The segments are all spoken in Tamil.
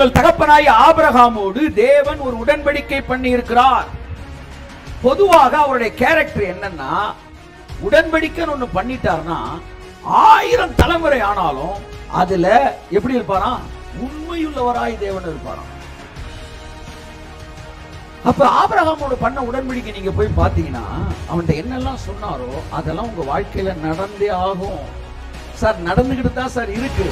உங்கள் தகப்பனாய் ஆபிரகாமோடு தேவன் ஒரு உடன்படிக்கை பண்ணி இருக்கிறார் பொதுவாக அவருடைய கேரக்டர் என்னன்னா உடன்படிக்கைன்னு ஒண்ணு பண்ணிட்டார்னா ஆயிரம் தலைமுறை ஆனாலும் அதுல எப்படி இருப்பாராம் உண்மையுள்ளவராய் தேவன் இருப்பாராம் அப்ப ஆபிரகாமோட பண்ண உடன்படிக்கை நீங்க போய் பாத்தீங்கன்னா அவன்கிட்ட என்னெல்லாம் சொன்னாரோ அதெல்லாம் உங்க வாழ்க்கையில நடந்தே ஆகும் சார் நடந்துகிட்டு தான் சார் இருக்கு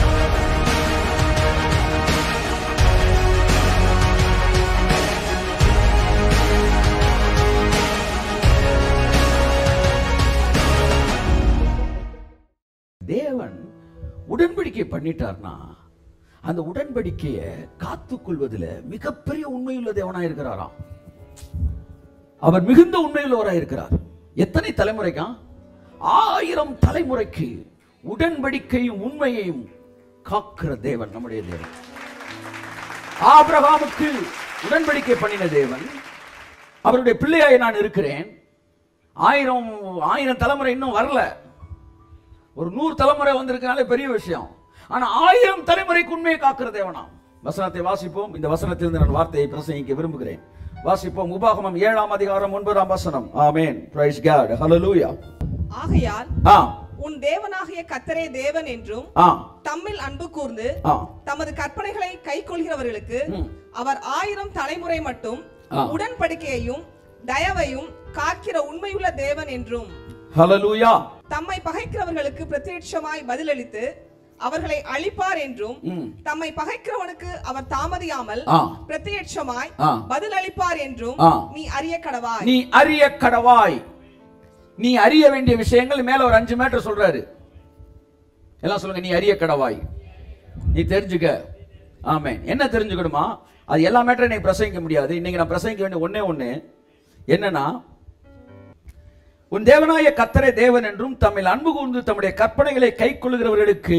தேவன் உடன்படிக்கை பண்ணிட்டார்னா அந்த உடன்படிக்கையை காத்துக்கொள்வதில் மிகப்பெரிய உண்மையுள்ள தேவனா இருக்கிறாராம் அவர் மிகுந்த உண்மையுள்ளவராக இருக்கிறார் எத்தனை தலைமுறைக்கா ஆயிரம் தலைமுறைக்கு உடன்படிக்கையும் உண்மையையும் காக்கிற தேவன் நம்முடைய தேவன் ஆபிரகாமுக்கு உடன்படிக்கை பண்ணின தேவன் அவருடைய பிள்ளையாய் நான் இருக்கிறேன் ஆயிரம் ஆயிரம் தலைமுறை இன்னும் வரல ஒரு நூறு தலைமுறை வந்திருக்கனாலே பெரிய விஷயம் ஆனா ஆயிரம் தலைமுறைக்கு உண்மையை காக்கிற தேவனாம் வசனத்தை வாசிப்போம் இந்த வசனத்திலிருந்து நான் வார்த்தையை பிரசங்கிக்க விரும்புகிறேன் வாசிப்போம் உபாகமம் ஏழாம் அதிகாரம் ஒன்பதாம் வசனம் ஆமென் பிரைஸ் காட் ஹalleluya ஆகையால் ஆ உன் தேவனாகிய கத்தரே தேவன் என்றும் ஆ தம்மில் அன்பு கூர்ந்து ஆ தமது கற்பனைகளை கைக்கொள்கிறவர்களுக்கு ம். அவர் ஆயிரம் தலைமுறை மட்டும் ஆ. உடன்படிக்கையையும் தயவையும் காக்கிற உண்மையுள்ள தேவன் என்றும் ஹalleluya தம்மை பகைக்கிறவர்களுக்கு பிரத்யட்சமாய் பதிலளித்து அவர்களை அழிப்பார் என்றும் ம். தம்மை பகைக்கிறவனுக்கு அவர் தாமதியாமல் ஆ. பிரத்யட்சமாய் ஆ. பதிலளிப்பார் என்றும் ஆ. நீ அறிய கடவாய் நீ அறிய கடவாய் நீ அறிய வேண்டிய விஷயங்கள் மேல ஒரு அஞ்சு மீட்டர் சொல்றாரு எல்லாம் சொல்லுங்க நீ அறிய கடவாய் நீ தெரிஞ்சுக்க ஆமென் என்ன தெரிஞ்சுக்கணுமா அது எல்லா மேட்டரும் நீ பிரசங்கிக்க முடியாது இன்னைக்கு நான் பிரசங்கிக்க வேண்டிய ஒண்ணே ஒண்ணு என்னன்னா உன் தேவனாய கத்தரை தேவன் என்றும் தம்மில் அன்பு கூர்ந்து தம்முடைய கற்பனைகளை கைக்கொள்கிறவர்களுக்கு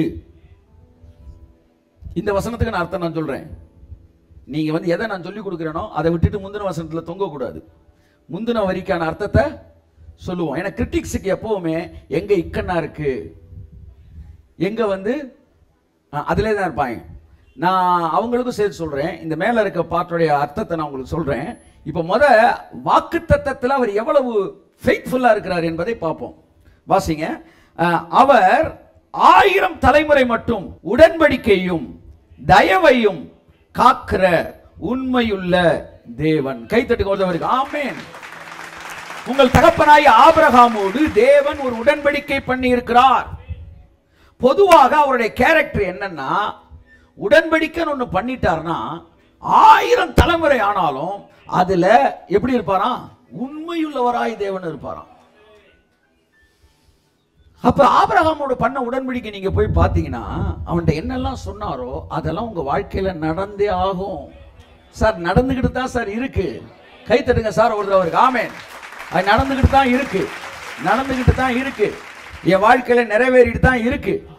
இந்த வசனத்துக்கு நான் அர்த்தம் நான் சொல்றேன் நீங்க வந்து எதை நான் சொல்லி கொடுக்குறேனோ அதை விட்டுட்டு முந்தின வசனத்துல தொங்க கூடாது முந்தின வரிக்கான அர்த்தத்தை சொல்லுவோம் ஏன்னா கிரிட்டிக்ஸுக்கு எப்பவுமே எங்க இக்கண்ணா இருக்கு எங்க வந்து அஹ், அதிலே தான் இருப்பாங்க நான் அவங்களுக்கும் சேர்த்து சொல்றேன் இந்த மேல இருக்க பாட்டுடைய அர்த்தத்தை நான் உங்களுக்கு சொல்றேன் இப்போ முத வாக்கு தத்தத்தில் அவர் எவ்வளவு ஃபெய்த்ஃபுல்லா இருக்கிறார் என்பதை பார்ப்போம் வாசிங்க அஹ், அவர் ஆயிரம் தலைமுறை மட்டும் உடன்படிக்கையும் தயவையும் காக்கிற உண்மையுள்ள தேவன் கைத்தட்டு கொண்டவருக்கு ஆமென் உங்கள் தகப்பனாய் ஆபிரகாமோடு தேவன் ஒரு உடன்படிக்கை பண்ணி இருக்கிறார் பொதுவாக அவருடைய கேரக்டர் என்னன்னா உடன்படிக்கைன்னு ஒண்ணு பண்ணிட்டார்னா ஆயிரம் தலைமுறை ஆனாலும் அதுல எப்படி இருப்பாராம் உண்மையுள்ளவராய் தேவன் இருப்பாராம் அப்ப ஆபிரகாமோட பண்ண உடன்படிக்கை நீங்க போய் பார்த்தீங்கன்னா அவன்கிட்ட என்னெல்லாம் சொன்னாரோ அதெல்லாம் உங்க வாழ்க்கையில நடந்தே ஆகும் சார் நடந்துகிட்டு தான் சார் இருக்கு கை தட்டுங்க சார் ஒரு அவருக்கு ஆமென் அது நடந்துகிட்டு தான் இருக்கு நடந்துகிட்டு தான் இருக்கு என் வாழ்க்கையில நிறைவேறிட்டு தான் இருக்கு